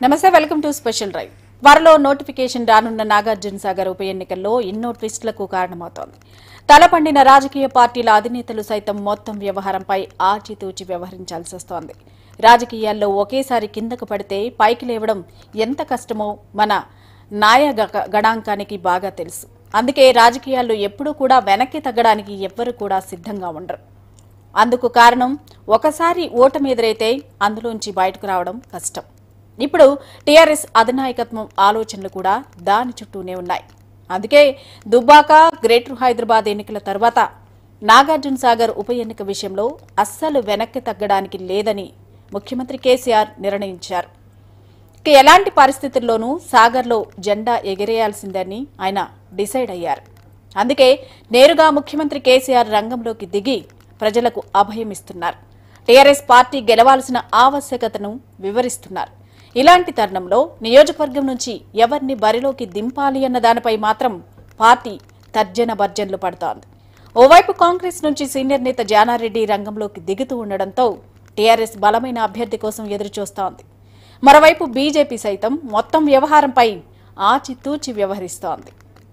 నమస్తే welcome to special drive త్వరలో notification రానున్న నాగార్జున సాగర్ ఉప ఎన్నికల్లో ఎన్నో ట్విస్టులకు కారణమవుతోంది తలపండిన రాజకీయ పార్టీల అధినేతలు సైతం మొత్తం వ్యవహారంపై ఆచితూచి వ్యవహరించాల్సి వస్తోంది రాజకీయాల్లో ఒకేసారి కిందకు పడితే పైకి లేవడం ఎంత కష్టమో మన నాయ గ- గణాంకానికి బాగా తెలుసు అందుకే రాజకీయాల్లో ఎప్పుడూ కూడా వెనక్కి తగ్గడానికి ఎవ్వరూ కూడా సిద్ధంగా ఉండరు అందుకు కారణం ఒకసారి ఓటమి ఎదురైతే అందులోంచి బయటకు రావడం కష్టం ఇప్పుడు టీఆర్ఎస్ అధినాయకత్వం ఆలోచనలు కూడా దాని చుట్టూనే ఉన్నాయి అందుకే దుబ్బాక గ్రేటర్ హైదరాబాద్ ఎన్నికల తర్వాత నాగార్జున సాగర్ ఉప ఎన్నిక విషయంలో అస్సలు వెనక్కి తగ్గడానికి లేదని ముఖ్యమంత్రి కేసీఆర్ నిర్ణయించారు ఇక ఎలాంటి పరిస్థితుల్లోనూ సాగర్లో జెండా ఎగిరేయాల్సిందని ఆయన డిసైడ్ అయ్యారు అందుకే నేరుగా ముఖ్యమంత్రి కేసీఆర్ రంగంలోకి దిగి ప్రజలకు అభయం ఇస్తున్నారు టీఆర్ఎస్ పార్టీ గెలవాల్సిన ఆవశ్యకతను వివరిస్తున్నారు ఇలాంటి తరుణంలో నియోజకవర్గం నుంచి ఎవరిని బరిలోకి దింపాలి అన్న దానిపై మాత్రం పార్టీ తర్జన భర్జనలు పడుతోంది ఓవైపు కాంగ్రెస్ నుంచి సీనియర్ నేత జానారెడ్డి రంగంలోకి దిగుతూ ఉండడంతో టీఆర్ఎస్ బలమైన అభ్యర్థి కోసం ఎదురుచూస్తోంది మరోవైపు బీజేపీ సైతం మొత్తం వ్యవహారంపై ఆచితూచి వ్యవహరిస్తోంది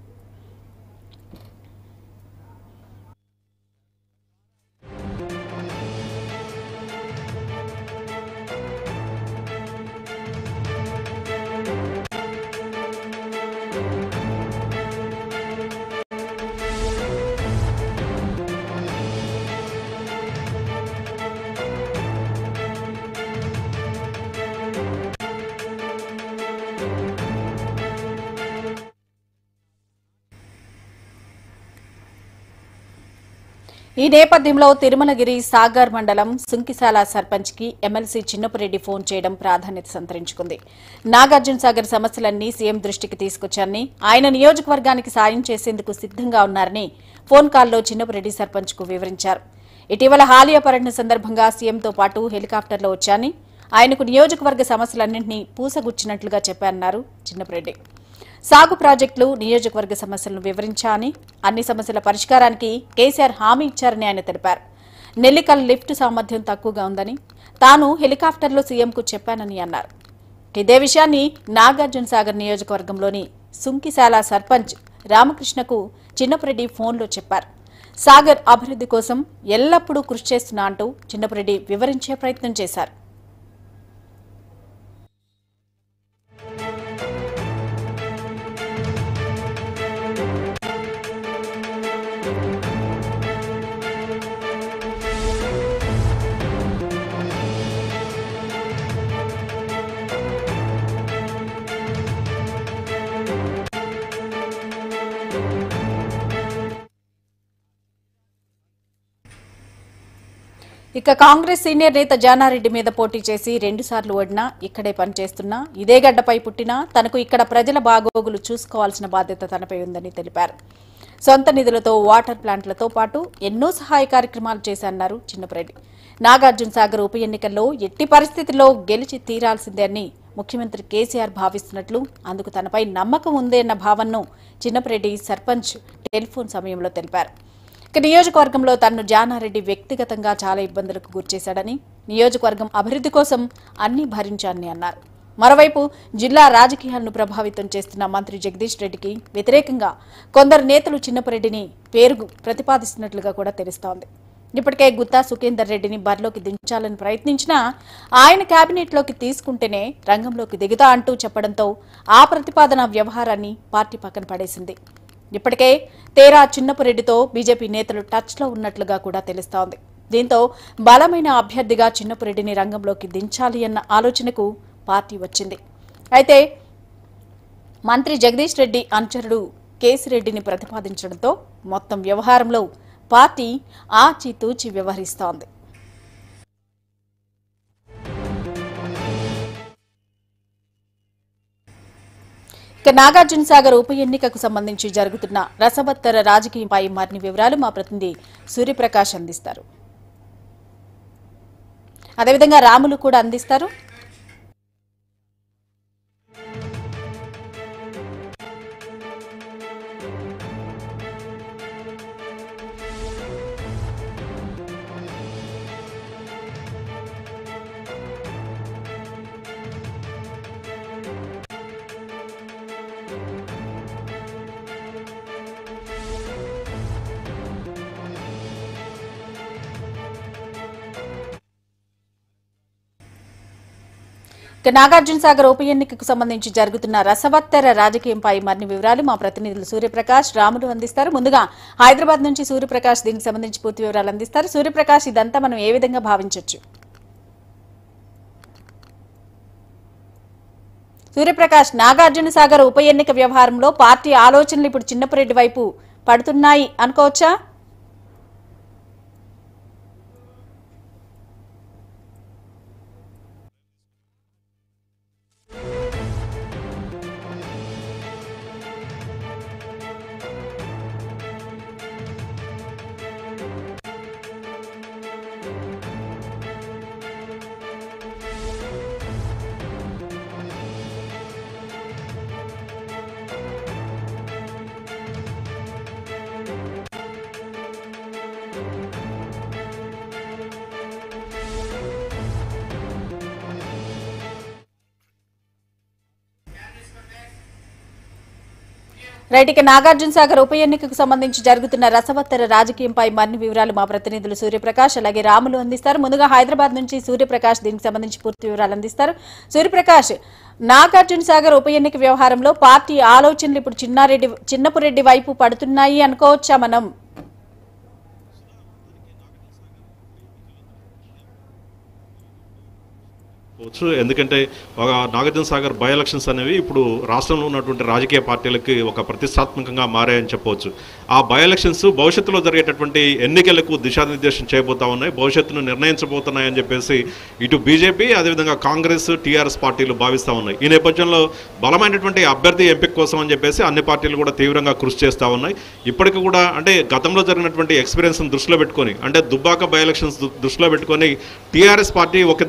ఈ నేపథ్యంలో తిరుమలగిరి సాగర్ మండలం సుంకిశాల సర్పంచ్ కి ఎమ్మెల్సీ చిన్నపురెడ్డి ఫోన్ చేయడం ప్రాధాన్యత సంతరించుకుంది నాగార్జున సాగర్ సమస్యలన్నీ సీఎం దృష్టికి తీసుకొచ్చారని ఆయన నియోజకవర్గానికి సాయం చేసేందుకు సిద్ధంగా ఉన్నారని ఫోన్ కాల్లో చిన్నపురెడ్డి సర్పంచ్ కు వివరించారు ఇటీవల హాలియా పర్యటన సందర్భంగా సీఎంతో పాటు హెలికాప్టర్లో వచ్చాని ఆయనకు నియోజకవర్గ సమస్యలన్నింటినీ పూసగుచ్చినట్లుగా చెప్పారన్నారు చిన్నపురెడ్డి సాగు ప్రాజెక్టులు నియోజకవర్గ సమస్యలను వివరించాని అన్ని సమస్యల పరిష్కారానికి కేసీఆర్ హామీ ఇచ్చారని ఆయన తెలిపారు నెల్లికల్ లిఫ్ట్ సామర్థ్యం తక్కువగా ఉందని తాను హెలికాప్టర్లో సీఎంకు చెప్పానని అన్నారు ఇదే విషయాన్ని నాగార్జున సాగర్ నియోజకవర్గంలోని సుంకిశాల సర్పంచ్ రామకృష్ణకు చిన్నపురెడ్డి ఫోన్లో చెప్పారు సాగర్ అభివృద్ధి కోసం ఎల్లప్పుడూ కృషి చేస్తున్నా అంటూ చిన్నపురెడ్డి వివరించే ప్రయత్నం చేశారు ఇక కాంగ్రెస్ సీనియర్ నేత జానారెడ్డి మీద పోటీ చేసి రెండుసార్లు ఓడినా ఇక్కడే పనిచేస్తున్నా ఇదే గడ్డపై పుట్టినా తనకు ఇక్కడ ప్రజల బాగోగులు చూసుకోవాల్సిన బాధ్యత తనపై ఉందని తెలిపారు సొంత నిధులతో వాటర్ ప్లాంట్లతో పాటు ఎన్నో సహాయ కార్యక్రమాలు చేశారన్నారు చిన్నపరెడ్డి నాగార్జున సాగర్ ఉప ఎన్నికల్లో ఎట్టి పరిస్థితుల్లో గెలిచి తీరాల్సిందే అని ముఖ్యమంత్రి కేసీఆర్ భావిస్తున్నట్లు అందుకు తనపై నమ్మకం ఉంది అన్న భావనను చిన్నపరెడ్డి సర్పంచ్ టెలిఫోన్ సమయంలో తెలిపారు ఇక నియోజకవర్గంలో తనను జానారెడ్డి వ్యక్తిగతంగా చాలా ఇబ్బందులకు గురిచేశాడని నియోజకవర్గం అభివృద్ధి కోసం అన్ని భరించాలని అన్నారు మరోవైపు జిల్లా రాజకీయాలను ప్రభావితం చేస్తున్న మంత్రి జగదీష్ రెడ్డికి వ్యతిరేకంగా కొందరు నేతలు చిన్నపరెడ్డిని పేరు ప్రతిపాదిస్తున్నట్లుగా కూడా తెలుస్తోంది ఇప్పటికే గుత్తా సుఖేందర్ రెడ్డిని బరిలోకి దించాలని ప్రయత్నించినా ఆయన కేబినెట్లోకి తీసుకుంటేనే రంగంలోకి దిగుతా అంటూ చెప్పడంతో ఆ ప్రతిపాదన వ్యవహారాన్ని పార్టీ పక్కన పడేసింది ఇప్పటికే తేరా చిన్నపురెడ్డితో బీజేపీ నేతలు టచ్లో ఉన్నట్లుగా కూడా తెలుస్తోంది దీంతో బలమైన అభ్యర్థిగా చిన్నపురెడ్డిని రంగంలోకి దించాలి అన్న ఆలోచనకు పార్టీ వచ్చింది అయితే మంత్రి జగదీష్ రెడ్డి అనుచరుడు కేసిరెడ్డిని ప్రతిపాదించడంతో మొత్తం వ్యవహారంలో పార్టీ ఆచితూచి వ్యవహరిస్తోంది ఇక నాగార్జున సాగర్ ఉప ఎన్నికకు సంబంధించి జరుగుతున్న రసవత్తర రాజకీయంపై మరిన్ని వివరాలు మా ప్రతినిధి సూర్యప్రకాష్ అందిస్తారు అదేవిధంగా రాములు కూడా అందిస్తారు ఇక నాగార్జున సాగర్ ఉప ఎన్నికకు సంబంధించి జరుగుతున్న రసవత్తర రాజకీయంపై మరిన్ని వివరాలు మా ప్రతినిధులు సూర్యప్రకాష్ రాములు అందిస్తారు ముందుగా హైదరాబాద్ నుంచి సూర్యప్రకాష్ దీనికి సంబంధించి పూర్తి వివరాలు అందిస్తారు సూర్యప్రకాష్ ఇదంతా మనం ఏ విధంగా భావించవచ్చు సూర్యప్రకాష్ నాగార్జున సాగర్ ఉప ఎన్నిక వ్యవహారంలో పార్టీ ఆలోచనలు ఇప్పుడు చిన్నపరెడ్డి వైపు పడుతున్నాయి అనుకోవచ్చా రైట్ ఇక నాగార్జున సాగర్ ఉప ఎన్నికకు సంబంధించి జరుగుతున్న రసవత్తర రాజకీయంపై మరిన్ని వివరాలు మా ప్రతినిధులు సూర్యప్రకాష్ అలాగే రాములు అందిస్తారు ముందుగా హైదరాబాద్ నుంచి సూర్యప్రకాష్ దీనికి సంబంధించి పూర్తి వివరాలు అందిస్తారు సూర్యప్రకాష్ నాగార్జున సాగర్ ఉప ఎన్నిక వ్యవహారంలో పార్టీ ఆలోచనలు ఇప్పుడు చిన్నారెడ్డి చిన్నపురెడ్డి వైపు పడుతున్నాయి అనుకోవచ్చా మనం వచ్చు ఎందుకంటే ఒక నాగార్జున సాగర్ బై ఎలక్షన్స్ అనేవి ఇప్పుడు రాష్ట్రంలో ఉన్నటువంటి రాజకీయ పార్టీలకి ఒక ప్రతిష్టాత్మకంగా మారాయని చెప్పవచ్చు ఆ బై ఎలక్షన్స్ భవిష్యత్తులో జరిగేటటువంటి ఎన్నికలకు దిశానిర్దేశం చేయబోతా ఉన్నాయి భవిష్యత్తును నిర్ణయించబోతున్నాయని చెప్పేసి ఇటు బీజేపీ అదేవిధంగా కాంగ్రెస్ టీఆర్ఎస్ పార్టీలు భావిస్తూ ఉన్నాయి ఈ నేపథ్యంలో బలమైనటువంటి అభ్యర్థి ఎంపిక కోసం అని చెప్పేసి అన్ని పార్టీలు కూడా తీవ్రంగా కృషి చేస్తూ ఉన్నాయి ఇప్పటికి కూడా అంటే గతంలో జరిగినటువంటి ఎక్స్పీరియన్స్ని దృష్టిలో పెట్టుకొని అంటే దుబ్బాక బై ఎలక్షన్స్ దు- దృష్టిలో పెట్టుకొని టీఆర్ఎస్ పార్టీ ఒక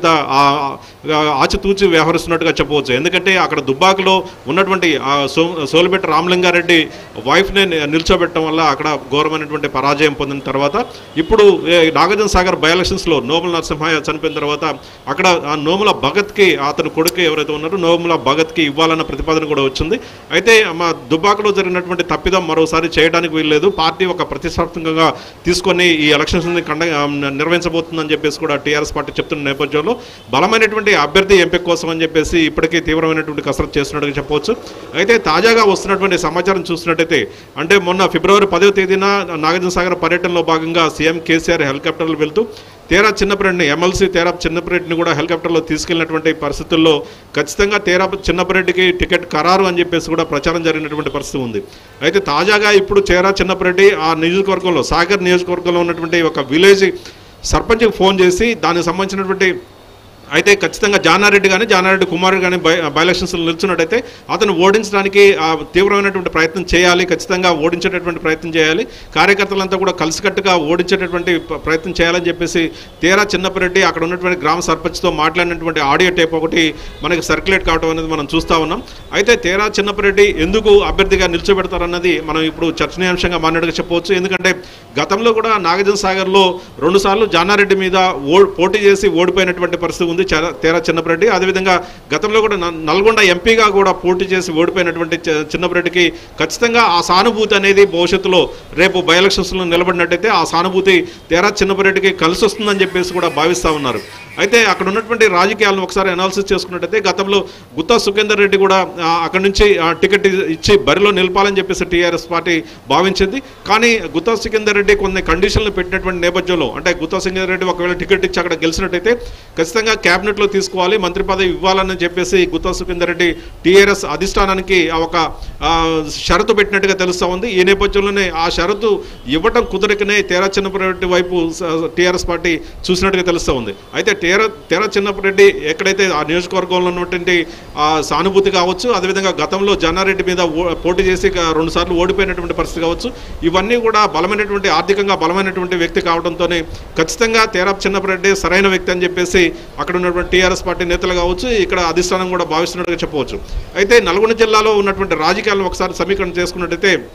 ఆచితూచి వ్యవహరిస్తున్నట్టుగా చెప్పవచ్చు ఎందుకంటే అక్కడ దుబ్బాకలో ఉన్నటువంటి ఆ సో సోలిపెట్టి రామలింగారెడ్డి వైఫ్ని నిల్చోబెట్టడం వల్ల అక్కడ ఘోరమైనటువంటి పరాజయం పొందిన తర్వాత ఇప్పుడు ఏ, నాగార్జున సాగర్ బై ఎలక్షన్స్లో నోముల నరసింహయ్య చనిపోయిన తర్వాత అక్కడ ఆ నోముల భగత్కి అతని కొడుకు ఎవరైతే ఉన్నారో నోముల భగత్కి ఇవ్వాలన్న ప్రతిపాదన కూడా వచ్చింది అయితే మా దుబ్బాకలో జరిగినటువంటి తప్పిదం మరోసారి చేయడానికి వీల్లేదు పార్టీ ఒక ప్రతిష్టాత్మకంగా తీసుకొని ఈ ఎలక్షన్స్ని కండ ఆ, నిర్వహించబోతుందని చెప్పేసి కూడా టీఆర్ఎస్ పార్టీ చెప్తున్న నేపథ్యంలో బలమైనటువంటి అభ్యర్థి ఎంపిక కోసం అని చెప్పేసి ఇప్పటికే తీవ్రమైనటువంటి కసరత్తు చేస్తున్నట్టుగా చెప్పవచ్చు అయితే తాజాగా వస్తున్నటువంటి సమాచారం చూసినట్టయితే అంటే మొన్న ఫిబ్రవరి పదవ తేదీన నాగార్జున సాగర్ పర్యటనలో భాగంగా సీఎం కేసీఆర్ హెలికాప్టర్లో వెళ్తూ తేరా చిన్నపరెడ్డిని ఎమ్మెల్సీ తేరా చిన్నపరెడ్డిని కూడా హెలికాప్టర్లో తీసుకెళ్లినటువంటి పరిస్థితుల్లో ఖచ్చితంగా తేరా చిన్నపరెడ్డికి టికెట్ ఖరారు అని చెప్పేసి కూడా ప్రచారం జరిగినటువంటి పరిస్థితి ఉంది అయితే తాజాగా ఇప్పుడు చేరా చిన్నపరెడ్డి ఆ నియోజకవర్గంలో సాగర్ నియోజకవర్గంలో ఉన్నటువంటి ఒక విలేజ్ సర్పంచ్కి ఫోన్ చేసి దానికి సంబంధించినటువంటి అయితే ఖచ్చితంగా జానారెడ్డి కానీ జానారెడ్డి కుమార్ కానీ బై బై ఎలక్షన్స్లో నిల్చున్నట్టయితే అతను ఓడించడానికి ఆ, తీవ్రమైనటువంటి ప్రయత్నం చేయాలి ఖచ్చితంగా ఓడించేటటువంటి ప్రయత్నం చేయాలి కార్యకర్తలంతా కూడా కలిసికట్టుగా ఓడించేటటువంటి ప- ప్రయత్నం చేయాలని చెప్పేసి తీరా చిన్నపరెడ్డి అక్కడ ఉన్నటువంటి గ్రామ సర్పంచ్తో మాట్లాడినటువంటి ఆడియో టేప్ ఒకటి మనకి సర్క్యులేట్ కావడం అనేది మనం చూస్తూ ఉన్నాం అయితే తీరా చిన్నపరెడ్డి ఎందుకు అభ్యర్థిగా నిల్చోబెడతారన్నది మనం ఇప్పుడు చర్చనీయాంశంగా మాట్లాడక చెప్పవచ్చు ఎందుకంటే గతంలో కూడా నాగార్జున సాగర్లో రెండుసార్లు జానారెడ్డి మీద ఓ పోటీ చేసి ఓడిపోయినటువంటి పరిస్థితి ఉంది చర- తేరా చిన్నపరెడ్డి అదేవిధంగా గతంలో కూడా న- నల్గొండ ఎంపీగా కూడా పోటీ చేసి ఓడిపోయినటువంటి చి- చిన్నపరెడ్డికి ఖచ్చితంగా ఆ సానుభూతి అనేది భవిష్యత్తులో రేపు బై ఎలక్షన్స్లో నిలబడినట్టయితే ఆ సానుభూతి తేరా చిన్నపరెడ్డికి కలిసి వస్తుందని చెప్పేసి కూడా భావిస్తూ ఉన్నారు అయితే అక్కడ ఉన్నటువంటి రాజకీయాలను ఒకసారి అనాలిసిస్ చేసుకున్నట్టయితే గతంలో గుత్తా సుఖేందర్ రెడ్డి కూడా ఆ, అక్కడి నుంచి ఆ, టికెట్ ఇచ్చి బరిలో నిలపాలని చెప్పేసి టీఆర్ఎస్ పార్టీ భావించింది కానీ గుత్తా సుఖేందర్ రెడ్డి కొన్ని కండిషన్లు పెట్టినటువంటి నేపథ్యంలో అంటే గుత్తా సుఖేందర్ రెడ్డి ఒకవేళ టికెట్ ఇచ్చి అక్కడ గెలిచినట్టయితే ఖచ్చితంగా క్యాబినెట్లో తీసుకోవాలి మంత్రి పదవి ఇవ్వాలని చెప్పేసి గుత్తా సుఖేందర్ రెడ్డి టీఆర్ఎస్ అధిష్టానానికి ఆ ఒక ఆ, షరతు పెట్టినట్టుగా తెలుస్తూ ఉంది ఈ నేపథ్యంలోనే ఆ షరతు ఇవ్వటం కుదరకనే తేరా చిన్నపరెడ్డి వైపు టీఆర్ఎస్ పార్టీ చూసినట్టుగా తెలుస్తూ ఉంది అయితే తేరా తేరా చిన్నపరెడ్డి ఎక్కడైతే ఆ నియోజకవర్గంలో ఉన్నటువంటి ఆ సానుభూతి కావచ్చు అదేవిధంగా గతంలో జన్నారెడ్డి మీద ఓ- పోటీ చేసి ఇక రెండుసార్లు ఓడిపోయినటువంటి పరిస్థితి కావచ్చు ఇవన్నీ కూడా బలమైనటువంటి ఆర్థికంగా బలమైనటువంటి వ్యక్తి కావడంతోనే ఖచ్చితంగా తేరా చిన్నపరెడ్డి సరైన వ్యక్తి అని చెప్పేసి అక్కడ ఉన్నటువంటి టీఆర్ఎస్ పార్టీ నేతలు కావచ్చు ఇక్కడ అధిష్టానం కూడా భావిస్తున్నట్టుగా చెప్పవచ్చు అయితే నల్గొండ జిల్లాలో ఉన్నటువంటి రాజకీయాలను ఒకసారి సమీకరణ చేసుకున్నట్టయితే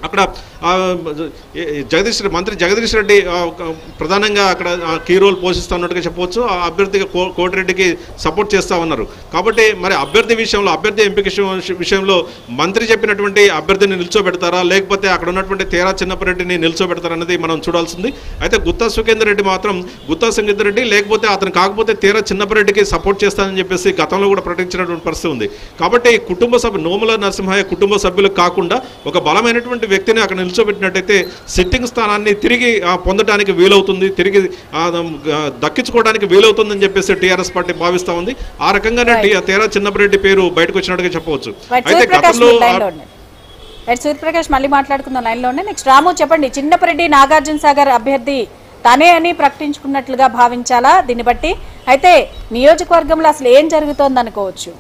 అక్కడ ఆ, ఏ- జగదీష్ రెడ్డి- మంత్రి జగదీష్ రెడ్డి ఆ, ఒక ప్రధానంగా అక్కడ ఆ, కీ రోల్ పోషిస్తున్నట్టుగా చెప్పవచ్చు ఆ అభ్యర్థిగా కో కోటిరెడ్డికి సపోర్ట్ చేస్తా ఉన్నారు కాబట్టి మరి అభ్యర్థి విషయంలో అభ్యర్థి ఎంపిక విషయం- విషయంలో మంత్రి చెప్పినటువంటి అభ్యర్థిని నిల్చోబెడతారా లేకపోతే అక్కడ ఉన్నటువంటి తేరా చిన్నపరెడ్డిని నిల్చోబెడతారా అనేది మనం చూడాల్సింది అయితే గుత్తా సుఖేందర్ రెడ్డి మాత్రం గుత్తా సుఖేందర్ రెడ్డి లేకపోతే అతను కాకపోతే తేరా చిన్నపరెడ్డికి సపోర్ట్ చేస్తానని చెప్పేసి గతంలో కూడా ప్రకటించినటువంటి పరిస్థితి ఉంది కాబట్టి కుటుంబ సభ్యు నోముల నరసింహయ్య కుటుంబ సభ్యులకు కాకుండా ఒక బలమైనటువంటి వ్యక్తిని అక్కడ నిల్చోబెట్టినట్టయితే సిట్టింగ్ స్థానాన్ని తిరిగి ఆ, పొందడానికి వీలవుతుంది తిరిగి ఆ, ఆ, దక్కించుకోవడానికి వీలవుతుందని చెప్పేసి టీఆర్ఎస్ పార్టీ భావిస్తా ఉంది ఆ రకంగానే టీ- తేరా చిన్నపరెడ్డి పేరు బయటకు వచ్చినట్టుగా చెప్పవచ్చు రైట్ అయితే సూర్యప్రకాష్ గతంలో మీరు లైన్లో ఉండండి రైట్ సూర్యప్రకాష్ మళ్ళీ మాట్లాడుకుందాం లైన్లో ఉండండి నెక్స్ట్ రాము చెప్పండి చిన్నపరెడ్డి నాగార్జున సాగర్ అభ్యర్థి తనే అని ప్రకటించుకున్నట్లుగా భావించాలా దీన్ని బట్టి అయితే నియోజకవర్గంలో అసలు ఏం జరుగుతోంది అనుకోవచ్చు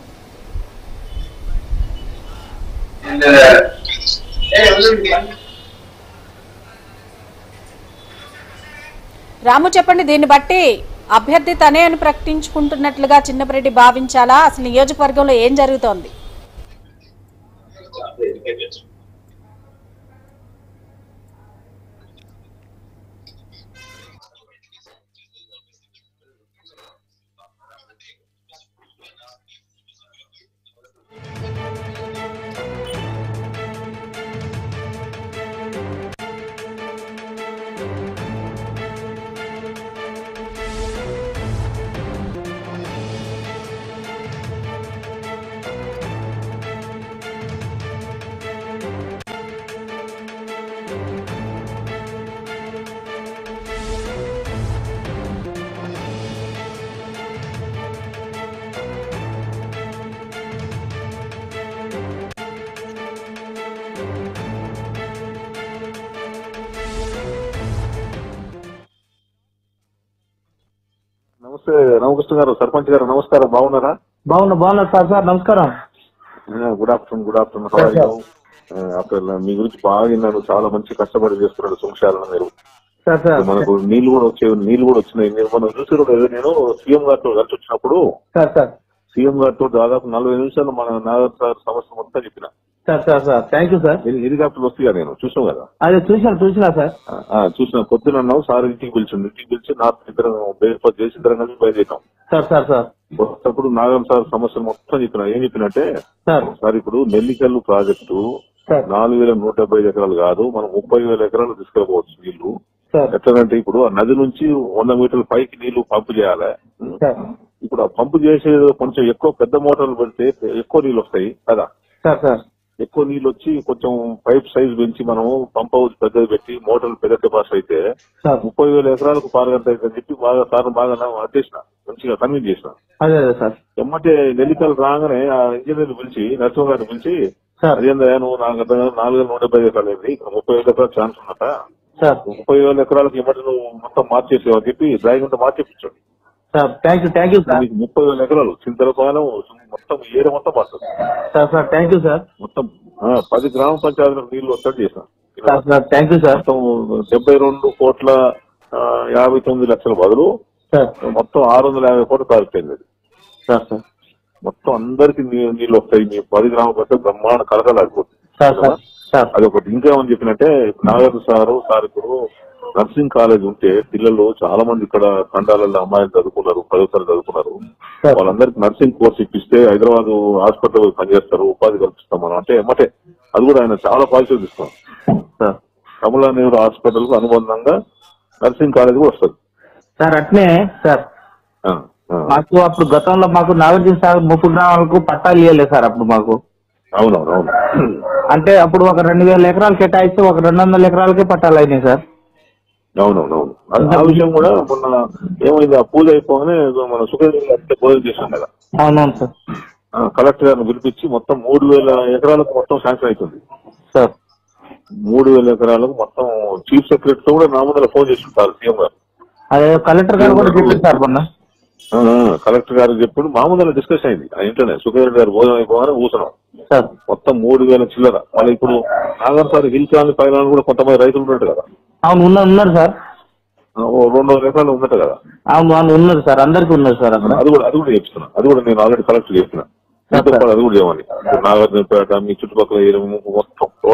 రాము చెప్పండి దీన్ని బట్టి అభ్యర్థి తనే అని ప్రకటించుకుంటున్నట్లుగా చిన్నపరెడ్డి భావించాలా అసలు నియోజకవర్గంలో ఏం జరుగుతోంది నమస్తే రామకృష్ణ గారు సర్పంచ్ గారు నమస్కారం బాగున్నారా బాగున్నా బాగున్నా సార్ సార్ నమస్కారం good afternoon good afternoon how are you after మీ గురించి బాగా విన్నాను చాలా మంచి కష్టపడి చేస్తున్నాడు సుంశాలను మీరు సార్ సార్ మనకు నీళ్లు కూడా వచ్చే నీళ్లు కూడా వచ్చినాయి నేను మనం చూసి కూడా ఏదో నేను సీఎం గారితో కలిసి వచ్చినప్పుడు సార్ సార్ సీఎం గారితో దాదాపు నలభై నిమిషాలు మన నాగర్ సార్ సమస్య మొత్తం చెప్పిన sir sir sir thank you sir heli- helicopter వస్తాయి నేను చూసాం కదా అదే చూసినా చూసినా సార్ ఆ, ఆ, చూసిన పొద్దున అన్నావు సార్ ఇంటికి పిలిచిండు ఇంటికి పిలిచి నా ఇద్దరం బ్రేక్ఫాస్ట్ చేసి ఇద్దరం కలిసి బయలుదేరాం సార్ సార్ సార్ వచ్చినప్పుడు నాగం సార్ సమస్యలు మొత్తం చెప్పిన ఏం చెప్పినట్టే సార్ సార్ ఇప్పుడు నెల్లికల్లు ప్రాజెక్టు సార్ నాలుగు వేల నూట డెబ్బై ఐదు ఎకరాలు కాదు మనం ముప్పై వేల ఎకరాలు తీసుకెళ్ళవచ్చు నీళ్లు సార్ ఎట్లంటే ఇప్పుడు ఆ నది నుంచి వంద మీటర్ల పైకి నీళ్లు పంపు చేయాలి సార్ ఇప్పుడు ఆ పంపు చేసేది కొంచెం ఎక్కువ పెద్ద మోటార్లు పెడితే ఎక్కువ నీళ్ళు వస్తాయి కదా సార్ సార్ ఎక్కువ నీళ్ళు వచ్చి కొంచెం పైప్ సైజ్ పెంచి మనం పంప్ హౌస్ పెద్దది పెట్టి మోటార్లు పెద్ద కెపాసిటీ అయితే సార్ ముప్పై వేల ఎకరాలకు పారగంట అని చెప్పి బాగా సార్ బాగా అడ్డేసిన మంచిగా కన్విన్స్ చేసిన అదే అదే సార్ ఎమ్మటే నెల్లికల్ రాగానే ఆ ఇంజనీర్ పిలిచి నరసింహ గారిని పిలిచి సార్ అదేందా నువ్వు నాకు అర్థం కాదు, నాలుగు వేల నూట డెబ్బై ఎకరాలు ఏంది ఇక్కడ ముప్పై వేల ఎకరాలు ఛాన్స్ ఉన్నట సార్ ముప్పై వేల ఎకరాలకు ఇమ్మటి నువ్వు మొత్తం మార్చేసావు అని చెప్పి డ్రాయింగ్ అంతా మార్చేపించాడు sir thank you thank you sir నీకు ముప్పై వేల ఎకరాలు చింతలపాలెం మొత్తం ఏరియా మొత్తం పడుతుంది sir sir thank you sir మొత్తం ఆ, పది గ్రామ పంచాయతీలకు నీళ్లు వచ్చేట్టు చేసిన sir sir thank you sir మొత్తం డెబ్బై రెండు కోట్ల ఆ, యాభై తొమ్మిది లక్షల బదులు సార్ మొత్తం ఆరు వందల యాభై కోట్లు తాగిపోయింది అది సార్ సార్ మొత్తం అందరికి నీ- నీళ్లు వస్తాయి మీ పది గ్రామ పంచాయతీ బ్రహ్మాండ కలకలాడిపోతుంది సార్ సార్ సార్ అదొకటి ఇంకేమని చెప్పినట్టే నాగార్జు సారు సార్ ఇప్పుడు నర్సింగ్ కాలేజ్ ఉంటే పిల్లలు చాలా మంది ఇక్కడ ఖండాలలో అమ్మాయిలు చదువుకున్నారు పదో తరగతి చదువుకున్నారు సార్ వాళ్ళందరికి నర్సింగ్ కోర్స్ ఇప్పిస్తే హైదరాబాద్ హాస్పిటల్ పనిచేస్తారు ఉపాధి కల్పిస్తాం మనం అంటే ఎమ్మటే అది కూడా ఆయన చాలా పాజిటివ్ ఇస్తాం సార్ కమలా నెహ్రూ హాస్పిటల్ కు అనుబంధంగా నర్సింగ్ కాలేజ్ కూడా వస్తుంది సార్ అట్నే సార్ ఆ, ఆ. మాకు అప్పుడు గతంలో మాకు నాగార్జున సాగర్ ముప్పు గ్రామాలకు పట్టాలు ఇవ్వలేదు సార్ అప్పుడు మాకు అవునవును అవును అంటే అప్పుడు ఒక రెండు వేల ఎకరాలు కేటాయిస్తే ఒక రెండు వందల ఎకరాలకే పట్టాలు అయినాయి సార్ అవునవును అవును అది ఆ విషయం కూడా మొన్న ఏమైంది ఆ పూజ అయిపోగానే మన సుఖదేవి అంటే భోజనం చేసాం కదా అవునవును సార్ ఆ, కలెక్టర్ గారిని పిలిపించి మొత్తం మూడు వేల ఎకరాలకు మొత్తం శాంక్షన్ అవుతుంది సార్ మూడు వేల ఎకరాలకు మొత్తం చీఫ్ సెక్రటరీ కూడా నా ముందర ఫోన్ చేసి ఉంటారు సీఎం గారు అదే కలెక్టర్ గారు కూడా చెప్పారు సార్ మొన్న ఆ, కలెక్టర్ గారు చెప్పుడు మా ముందర డిస్కస్ అయింది ఆ ఇంట్లోనే సుఖదేవి గారు భోజనం అయిపోగానే కూర్చున్నాం సార్ మొత్తం మూడు వేల చిల్లర మళ్ళీ ఇప్పుడు నాగర్ సార్ హిల్ కాలనీ పైన కూడా కొంతమంది రైతులు ఉన్నట్టు కదా అవును ఉన్నారు ఉన్నారు సార్ ఆ, ఓ రెండు వందల ఎకరాలు ఉన్నట్టు కదా అవును అవును ఉన్నారు సార్ అందరికీ ఉన్నారు సార్ అక్కడ అది కూడా అది కూడా చెప్తున్నా అది కూడా నేను ఆల్రెడీ కలెక్టర్ చెప్పిన మీతో పాటు అది కూడా చేయమని నాగార్జునపేట మీ చుట్టుపక్కల ఏరియా మొత్తం టోటల్ గా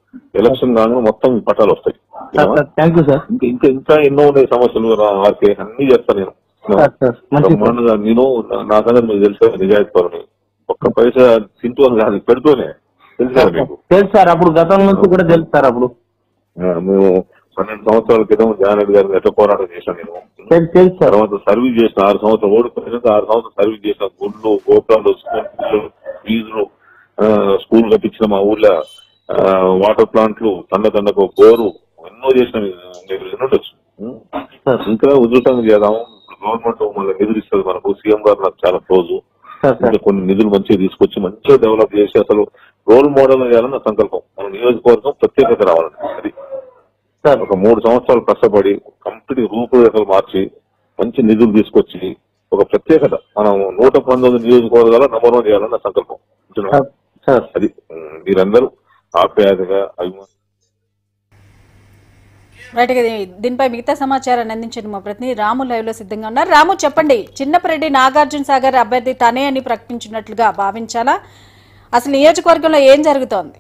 ఎలక్షన్ కాగానే మొత్తం ఈ పట్టాలు వస్తాయి sir sir thank you sir ఇంకా ఇంకా ఇంకా ఎన్నో ఉన్నాయి సమస్యలు రా- ఆర్కే అన్ని చేస్తాను నేను సార్ సార్ మంచి బ్రహ్మాండంగా నేను నా- నా సంగతి మీకు తెలుసు నిజాయితీ పరుని ఒక్క పైసా తింటూ అని కాదు పెడుతూనే తెలుసు కదా మీకు తెలుసు సార్ అప్పుడు గతం నుంచి కూడా తెలుసు సార్ అప్పుడు ఆ, మేము పన్నెండు సంవత్సరాల క్రితం జానరెడ్డి గారిని ఎట్లా పోరాటం చేశాను నేను తెలుసు తెలుసు సార్ తర్వాత సర్వీస్ చేసిన ఆరు సంవత్సరాలు ఓడిపోయినాక ఆరు సంవత్సరాలు సర్వీస్ చేసిన గుళ్ళు గోపురాలు స్కూల్ పిల్లలు ఫీజులు ఆ, స్కూల్ కట్టించిన మా ఊర్లో ఆ, వాటర్ ప్లాంట్లు తండ తండకు బోరు ఎన్నో చేసిన మీరు వినుండొచ్చు ఉం? సార్ ఇంకా ఉధృతంగా చేద్దాం ఇప్పుడు గవర్నమెంట్ మళ్ళీ నిధులు ఇస్తుంది మనకు సీఎం గారు నాకు చాలా క్లోజ్ సార్ సార్ ఇంకా కొన్ని నిధులు మంచిగా తీసుకొచ్చి మంచిగా డెవలప్ చేసి అసలు రోల్ మోడల్ చేయాలని నా సంకల్పం మన నియోజకవర్గం ప్రత్యేకత రావాలని అది సార్ ఒక మూడు సంవత్సరాలు కష్టపడి కంప్లీట్ రూపురేఖలు మార్చి మంచి నిధులు తీసుకొచ్చి ఒక ప్రత్యేకత మనం నూట పంతొమ్మిది నియోజకవర్గాల నంబర్ వన్ చేయాలని నా సంకల్పం అంతేనా? సార్ సార్ అది ఉమ్, మీరందరూ ఆప్యాయతగా అభిమానం రైట్ గా దీ- దీనిపై మిగతా సమాచారాన్ని అందించండి మా ప్రతినిధి రాము లైవ్ లో సిద్ధంగా ఉన్నారు రాము చెప్పండి చిన్నపరెడ్డి నాగార్జున సాగర్ అభ్యర్థి తనే అని ప్రకటించినట్లుగా భావించాలా అసలు నియోజకవర్గంలో ఏం జరుగుతోంది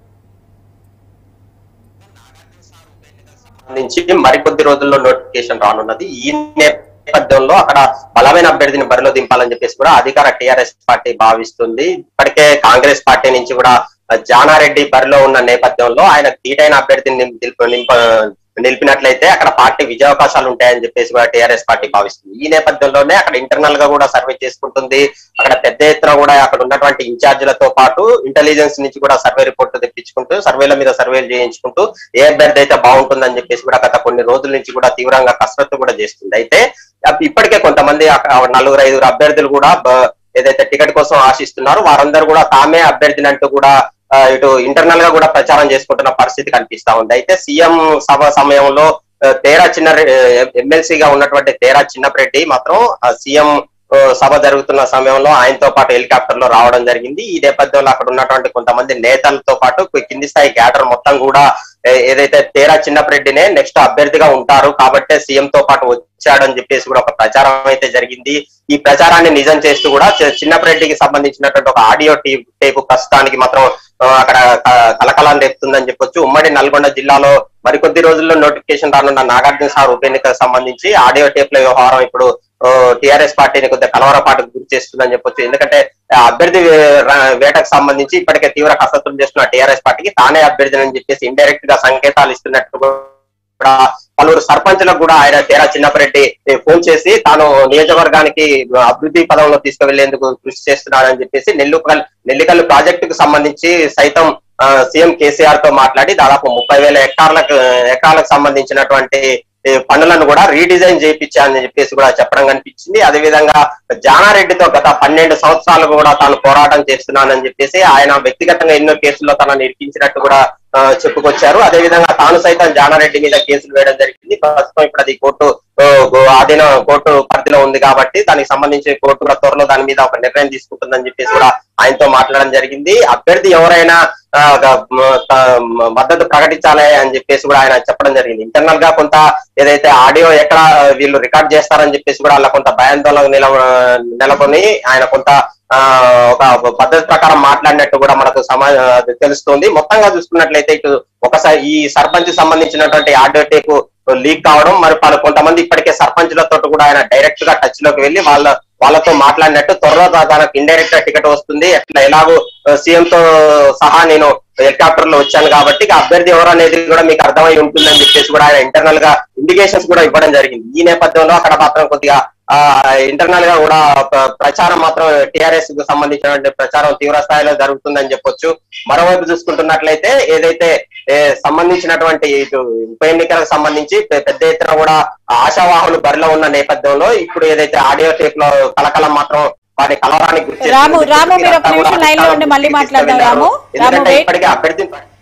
నుంచి మరికొద్ది రోజుల్లో నోటిఫికేషన్ రానున్నది ఈ నేపథ్యంలో అక్కడ బలమైన అభ్యర్థిని బరిలో దింపాలని చెప్పేసి కూడా అధికార టిఆర్ఎస్ పార్టీ భావిస్తుంది ఇప్పటికే కాంగ్రెస్ పార్టీ నుంచి కూడా జానారెడ్డి బరిలో ఉన్న నేపథ్యంలో ఆయన తీటైన అభ్యర్థిని నింప- నింప- నింప- నిలిపినట్లయితే అక్కడ పార్టీ విజయావకాశాలు ఉంటాయని చెప్పేసి కూడా టీఆర్ఎస్ పార్టీ భావిస్తుంది ఈ నేపథ్యంలోనే అక్కడ ఇంటర్నల్ గా కూడా సర్వే చేసుకుంటుంది అక్కడ పెద్ద ఎత్తున కూడా అక్కడ ఉన్నటువంటి ఇన్ఛార్జీలతో పాటు ఇంటెలిజెన్స్ నుంచి కూడా సర్వే రిపోర్ట్ తెప్పించుకుంటూ సర్వేల మీద సర్వేలు చేయించుకుంటూ ఏ అభ్యర్థి అయితే బాగుంటుందని చెప్పేసి కూడా గత కొన్ని రోజుల నుంచి కూడా తీవ్రంగా కసరత్తు కూడా చేస్తుంది అయితే అప్ ఇప్పటికే కొంతమంది అక్కడ నలుగురు ఐదుగురు అభ్యర్థులు కూడా బ- ఏదైతే టికెట్ కోసం ఆశిస్తున్నారో వారందరూ కూడా తామే అభ్యర్థిని అంటూ కూడా ఆ, ఇటు ఇంటర్నల్ గా కూడా ప్రచారం చేసుకుంటున్న పరిస్థితి కనిపిస్తా ఉంది అయితే సీఎం సభ సమయంలో ఆ, తేరా చిన్న ఎమ్మెల్సీగా ఉన్నటువంటి తేరా చిన్నపరెడ్డి మాత్రం సీఎం సభ జరుగుతున్న సమయంలో ఆయనతో పాటు హెలికాప్టర్ లో రావడం జరిగింది ఈ నేపథ్యంలో అక్కడ ఉన్నటువంటి కొంతమంది నేతలతో పాటు కింది స్థాయి క్యాడర్ మొత్తం కూడా ఏ- ఏదైతే తేరా చిన్నపరెడ్డినే నెక్స్ట్ అభ్యర్థిగా ఉంటారు కాబట్టే సీఎం తో పాటు వచ్చాడని చెప్పేసి కూడా ఒక ప్రచారం అయితే జరిగింది ఈ ప్రచారాన్ని నిజం చేస్తూ కూడా చి- చిన్నపరెడ్డికి సంబంధించినటువంటి ఒక ఆడియో టీ- టేపు ప్రస్తుతానికి మాత్రం ఆ, అక్కడ క- కలకలం రేపుతుందని చెప్పొచ్చు ఉమ్మడి నల్గొండ జిల్లాలో మరికొద్ది రోజుల్లో నోటిఫికేషన్ రానున్న నాగార్జున సార్ ఉప ఎన్నికకు సంబంధించి ఆడియో టేప్ల వ్యవహారం ఇప్పుడు టిఆర్ఎస్ పార్టీని కొద్దిగా కలవరపాటుకు గురి చేస్తుందని చెప్పొచ్చు ఎందుకంటే ఆ అభ్యర్థి వే- రా- వేటకు సంబంధించి ఇప్పటికే తీవ్ర కసరత్తులు చేస్తున్న టిఆర్ఎస్ పార్టీకి తానే అభ్యర్థిని అని చెప్పేసి ఇండైరెక్ట్ గా సంకేతాలు ఇస్తున్నట్టు కూడా పలువురు సర్పంచులకు కూడా ఆయన తేరా చిన్నపరెడ్డి ఫోన్ చేసి తాను నియోజకవర్గానికి అభివృద్ధి పదంలో తీసుకువెళ్లేందుకు కృషి చేస్తున్నాడని చెప్పేసి నెల్లుకల్ నెల్లికల్లు ప్రాజెక్టుకు సంబంధించి సైతం ఆ, సీఎం కేసీఆర్ తో మాట్లాడి దాదాపు ముప్పై వేల హెక్టార్లకు ఎకరాలకు సంబంధించినటువంటి ఈ పనులను కూడా రీడిజైన్ చేయించాలని చెప్పేసి కూడా చెప్పడం కనిపించింది అదేవిధంగా జానారెడ్డితో గత పన్నెండు సంవత్సరాలు కూడా తాను పోరాటం చేస్తున్నానని చెప్పేసి ఆయన వ్యక్తిగతంగా ఎన్నో కేసుల్లో తనను ఇరికించినట్టు కూడా ఆ, చెప్పుకొచ్చారు అదేవిధంగా తాను సైతం జానారెడ్డి మీద కేసులు వేయడం జరిగింది ప్రస్తుతం ఇప్పుడు అది కోర్టు ఆ, గో- ఆధీన కోర్టు పరిధిలో ఉంది కాబట్టి దానికి సంబంధించి కోర్టు కూడా త్వరలో దాని మీద ఒక నిర్ణయం తీసుకుంటుందని చెప్పేసి కూడా ఆయనతో మాట్లాడడం జరిగింది అభ్యర్థి ఎవరైనా ఆ, గ- మ- త- మ- మద్దతు ప్రకటించాలి అని చెప్పేసి కూడా ఆయన చెప్పడం జరిగింది ఇంటర్నల్ గా కొంత ఏదైతే ఆడియో ఎక్కడ వీళ్ళు రికార్డ్ చేస్తారని చెప్పేసి కూడా అలా కొంత భయాందోళన నిల నెలకొని ఆయన కొంత ఆ, ఒక పద్ధతి ప్రకారం మాట్లాడినట్టు కూడా మనకు సమా తెలుస్తుంది మొత్తంగా చూసుకున్నట్లయితే ఇటు ఒకసారి ఈ సర్పంచ్ సంబంధించినటువంటి ఆడియో టేపు లీక్ కావడం మరి పలు కొంతమంది ఇప్పటికే సర్పంచ్లతో కూడా ఆయన డైరెక్ట్ గా టచ్ లోకి వెళ్లి వాళ్ళ వాళ్ళతో మాట్లాడినట్టు త్వరలో తా- తనకు ఇండైరెక్ట్ గా టికెట్ వస్తుంది అట్లా ఎలాగో సీఎం తో సహా నేను హెలికాప్టర్ లో వచ్చాను కాబట్టి ఇక అభ్యర్థి ఎవరు అనేది కూడా మీకు అర్థమై ఉంటుందని చెప్పేసి కూడా ఆయన ఇంటర్నల్ గా ఇండికేషన్స్ కూడా ఇవ్వడం జరిగింది ఈ నేపథ్యంలో అక్కడ మాత్రం కొద్దిగా ఆ ఇంటర్నల్ గా కూడా ప్ర- ప్రచారం మాత్రం టిఆర్ఎస్ కు సంబంధించినటువంటి ప్రచారం తీవ్ర స్థాయిలో జరుగుతుందని చెప్పొచ్చు మరోవైపు చూసుకుంటున్నట్లయితే ఏదైతే ఏ, సంబంధించినటువంటి ఇటు ఉప ఎన్నికలకు సంబంధించి పె- పెద్ద ఎత్తున కూడా ఆశావాహులు బరిలో ఉన్న నేపథ్యంలో ఇప్పుడు ఏదైతే ఆడియో టేప్ లో కలకలం మాత్రం వారి కలవరానికి గురి చేస్తుంది. రాము, రాము, మీరు ఒక అంతా కూడా నిమిషం లైన్ లో ఉండి మళ్ళీ మాట్లాడదాం, రాము. ఎందుకంటే రాము, wait. ఇప్పటికే అభ్యర్థి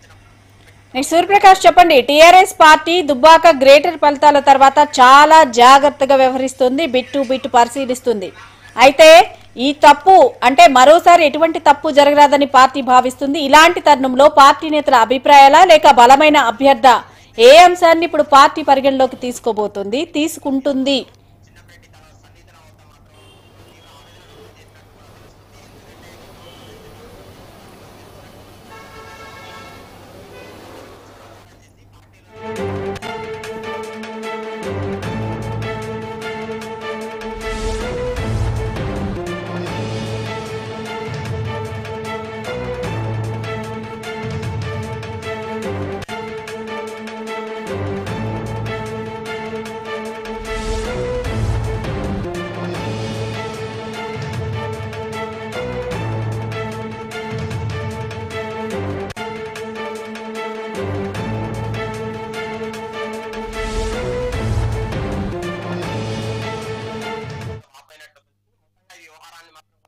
నెక్స్ట్ సూర్యప్రకాష్ చెప్పండి టీఆర్ఎస్ పార్టీ దుబ్బాక గ్రేటర్ ఫలితాల తర్వాత చాలా జాగ్రత్తగా వ్యవహరిస్తుంది బిట్టు బిట్టు పరిశీలిస్తుంది అయితే ఈ తప్పు అంటే మరోసారి ఎటువంటి తప్పు జరగరాదని పార్టీ భావిస్తుంది ఇలాంటి తరుణంలో పార్టీ నేతల అభిప్రాయాలా లేక బలమైన అభ్యర్థ ఏ అంశాన్ని ఇప్పుడు పార్టీ పరిగణలోకి తీసుకోబోతుంది తీసుకుంటుంది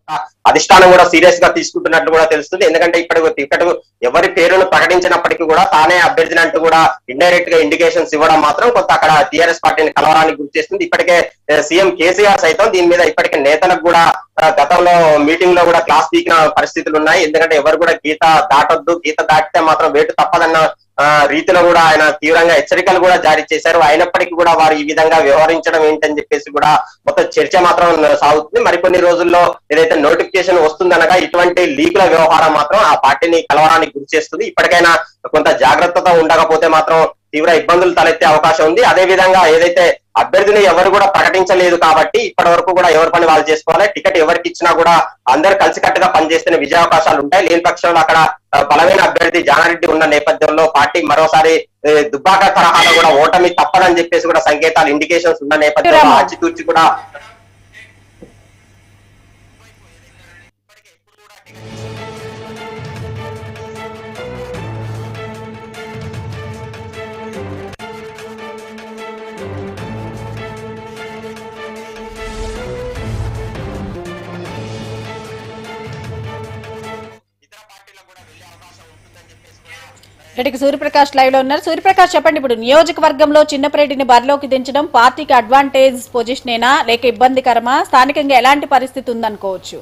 అధిష్టానం కూడా సీరియస్ గా తీసుకుంటున్నట్లు కూడా తెలుస్తుంది ఎందుకంటే ఇప్పుడు టికెట్ ఎవరి పేరును ప్రకటించినప్పటికీ కూడా తానే అభ్యర్థిని అంటూ కూడా ఇండైరెక్ట్ గా ఇండికేషన్స్ ఇవ్వడం మాత్రం కొంత అక్కడ టీఆర్ఎస్ పార్టీని కలవరానికి గురి చేస్తుంది ఇప్పటికే సీఎం కేసీఆర్ సైతం దీని మీద ఇప్పటికే నేతలకు కూడా ఆ, గతంలో మీటింగ్ లో కూడా క్లాస్ పీకిన పరిస్థితులు ఉన్నాయి ఎందుకంటే ఎవరు కూడా గీత దాటొద్దు గీత దాటితే మాత్రం వేటు తప్పదన్న ఆ, రీతిలో కూడా ఆయన తీవ్రంగా హెచ్చరికలు కూడా జారీ చేశారు అయినప్పటికీ కూడా వారు ఈ విధంగా వ్యవహరించడం ఏంటని చెప్పేసి కూడా మొత్తం చర్చ మాత్రం సాగుతుంది మరికొన్ని రోజుల్లో ఏదైతే నోటిఫికేషన్ వస్తుందనగా ఇటువంటి లీకుల వ్యవహారం మాత్రం ఆ పార్టీని కలవరానికి గురి చేస్తుంది ఇప్పటికైనా కొంత జాగ్రత్తతో ఉండకపోతే మాత్రం తీవ్ర ఇబ్బందులు తలెత్తే అవకాశం ఉంది అదే విధంగా ఏదైతే అభ్యర్థిని ఎవరు కూడా ప్రకటించలేదు కాబట్టి ఇప్పటి వరకు కూడా ఎవరి పని వాళ్ళు చేసుకోవాలి టికెట్ ఎవరికి ఇచ్చినా కూడా అందరు కలిసికట్టుగా పనిచేస్తేనే విజయ అవకాశాలు ఉంటాయి లేని పక్షంలో అక్కడ ఆ, బలమైన అభ్యర్థి జానారెడ్డి ఉన్న నేపథ్యంలో పార్టీ మరోసారి ఏ, దుబ్బాక తరహాలో కూడా ఓటమి తప్పదని చెప్పేసి కూడా సంకేతాలు ఇండికేషన్స్ ఉన్న నేపథ్యంలో రామా. ఆచితూచి కూడా ఇతర పార్టీలకు కూడా వెళ్ళే అవకాశం ఉంటుందని చెప్పేసి కూడా ఇటుకి సూర్యప్రకాష్ లైవ్ లో ఉన్నారు సూర్యప్రకాష్ చెప్పండి ఇప్పుడు నియోజకవర్గంలో చిన్నపరెడ్డిని బరిలోకి దించడం పార్టీకి అడ్వాంటేజ్ పొజిషనేనా లేక ఇబ్బందికరమా స్థానికంగా ఎలాంటి పరిస్థితి ఉందనుకోవచ్చు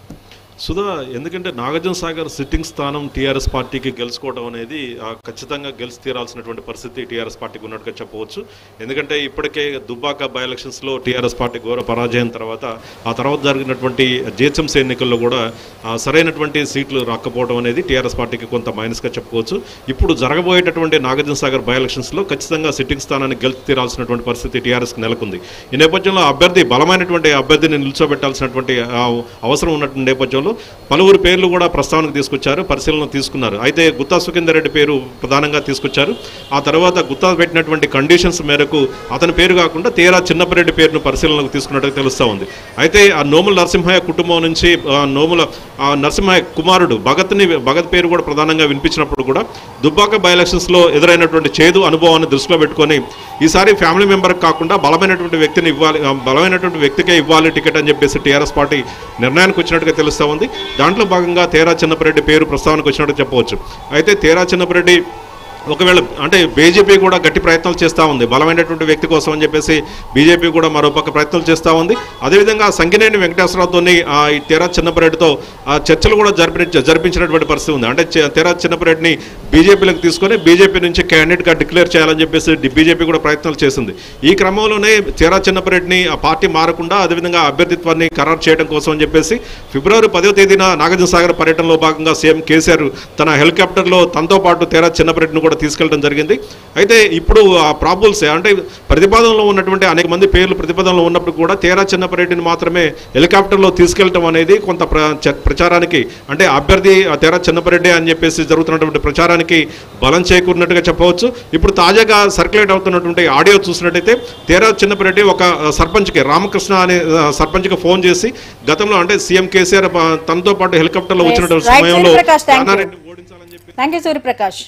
సుధా ఎందుకంటే నాగార్జున సాగర్ సిట్టింగ్ స్థానం టీఆర్ఎస్ పార్టీకి గెలుచుకోవడం అనేది ఆ, ఖచ్చితంగా గెలిచి తీరాల్సినటువంటి పరిస్థితి టీఆర్ఎస్ పార్టీకి ఉన్నట్టుగా చెప్పవచ్చు ఎందుకంటే ఇప్పటికే దుబ్బాక బై ఎలక్షన్స్లో టీఆర్ఎస్ పార్టీ ఘోర పరాజయం తర్వాత ఆ తర్వాత జరిగినటువంటి జిహెచ్ఎంసీ ఎన్నికల్లో కూడా ఆ, సరైనటువంటి సీట్లు రాకపోవడం అనేది టీఆర్ఎస్ పార్టీకి కొంత మైనస్గా చెప్పుకోవచ్చు ఇప్పుడు జరగబోయేటటువంటి నాగార్జున సాగర్ బై ఎలక్షన్స్లో ఖచ్చితంగా సిట్టింగ్ స్థానాన్ని గెలిచి తీరాల్సినటువంటి పరిస్థితి టీఆర్ఎస్కి నెలకొంది ఈ నేపథ్యంలో అభ్యర్థి బలమైనటువంటి అభ్యర్థిని నిల్చోబెట్టాల్సినటువంటి ఆ, అవసరం ఉన్నటువంటి నేపథ్యంలో పలువురు పేర్లు కూడా ప్రస్తావనకు తీసుకొచ్చారు పరిశీలన తీసుకున్నారు అయితే గుత్తా సుఖేందర్ రెడ్డి పేరు ప్రధానంగా తీసుకొచ్చారు ఆ తర్వాత గుత్తా పెట్టినటువంటి కండిషన్స్ మేరకు అతని పేరు కాకుండా తీరా చిన్నపరెడ్డి పేరును పరిశీలనకు తీసుకున్నట్టుగా తెలుస్తూ ఉంది అయితే ఆ నోముల నరసింహయ్య కుటుంబం నుంచి ఆ, నోముల ఆ, నరసింహయ్య కుమారుడు భగత్ని భగత్ పేరు కూడా ప్రధానంగా వినిపించినప్పుడు కూడా దుబ్బాక బై ఎలక్షన్స్లో ఎదురైనటువంటి చేదు అనుభవాన్ని దృష్టిలో పెట్టుకొని ఈసారి ఫ్యామిలీ మెంబర్ కాకుండా బలమైనటువంటి వ్యక్తిని ఇవ్వాలి ఆ, బలమైనటువంటి వ్యక్తికే ఇవ్వాలి టికెట్ అని చెప్పేసి టీఆర్ఎస్ పార్టీ నిర్ణయానికి వచ్చినట్టుగా తెలుస్తూ ఉంది దాంట్లో భాగంగా తేరా చిన్నపరెడ్డి పేరు ప్రస్తావనకు వచ్చినట్టు చెప్పవచ్చు అయితే తేరా చిన్నపరెడ్డి ఒకవేళ అంటే బీజేపీ కూడా గట్టి ప్రయత్నాలు చేస్తూ ఉంది బలమైనటువంటి వ్యక్తి కోసం అని చెప్పేసి బీజేపీ కూడా మరోపక్క ప్రయత్నాలు చేస్తూ ఉంది అదేవిధంగా సంగినేని వెంకటేశ్వరరావుతో ఈ తెరా చిన్నపరెడ్డితో ఆ చర్చలు కూడా జరిపి జరిపించినటువంటి పరిస్థితి ఉంది అంటే చె- తెరా చిన్నపరెడ్డిని బీజేపీలోకి తీసుకొని బీజేపీ నుంచి క్యాండిడేట్గా డిక్లేర్ చేయాలని చెప్పేసి బీజేపీ కూడా ప్రయత్నాలు చేసింది ఈ క్రమంలోనే తెరా చిన్నపరెడ్డిని ఆ పార్టీ మారకుండా అదేవిధంగా అభ్యర్థిత్వాన్ని ఖరారు చేయడం కోసం అని చెప్పేసి ఫిబ్రవరి పదో తేదీన నాగార్జున సాగర్ పర్యటనలో భాగంగా సీఎం కేసీఆర్ తన హెలికాప్టర్లో తనతో పాటు తెరా చిన్నపరెడ్డిని కూడా తీసుకెళ్ళడం జరిగింది అయితే ఇప్పుడు ఆ ప్రాబుల్స్ అంటే ప్రతిపాదనలో ఉన్నటువంటి అనేక మంది పేర్లు ప్రతిపాదనలో ఉన్నప్పుడు కూడా తేరా చిన్నపరెడ్డిని మాత్రమే హెలికాప్టర్లో తీసుకెళ్ళటం అనేది కొంత ప్ర చ- ప్రచారానికి అంటే అభ్యర్థి ఆ తేరా చిన్నపరెడ్డి అని చెప్పేసి జరుగుతున్నటువంటి ప్రచారానికి బలం చేకూరినట్టుగా చెప్పవచ్చు ఇప్పుడు తాజాగా సర్క్యులేట్ అవుతున్నటువంటి ఆడియో చూసినట్టయితే తేరా చిన్నపరెడ్డి ఒక ఆ, సర్పంచ్కి రామకృష్ణ అనే ఆ, సర్పంచ్కి ఫోన్ చేసి గతంలో అంటే సీఎం కేసీఆర్ ఆ, తనతో పాటు హెలికాప్టర్లో Yes, వచ్చినటువంటి right, సమయంలో సూర్యప్రకాష్, thank you. జానారెడ్డిని ఓడించాలని చెప్పి థ్యాంక్ యూ సూర్యప్రకాష్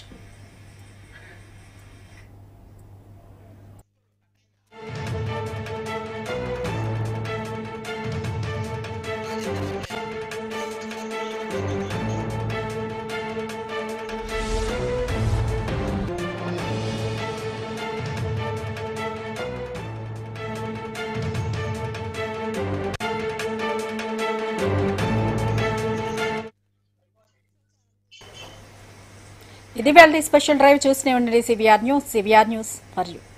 ఇది వాళ్ళ స్పెషల్ డ్రైవ్ చూస్తూనే ఉండండి CVR news CVR news for you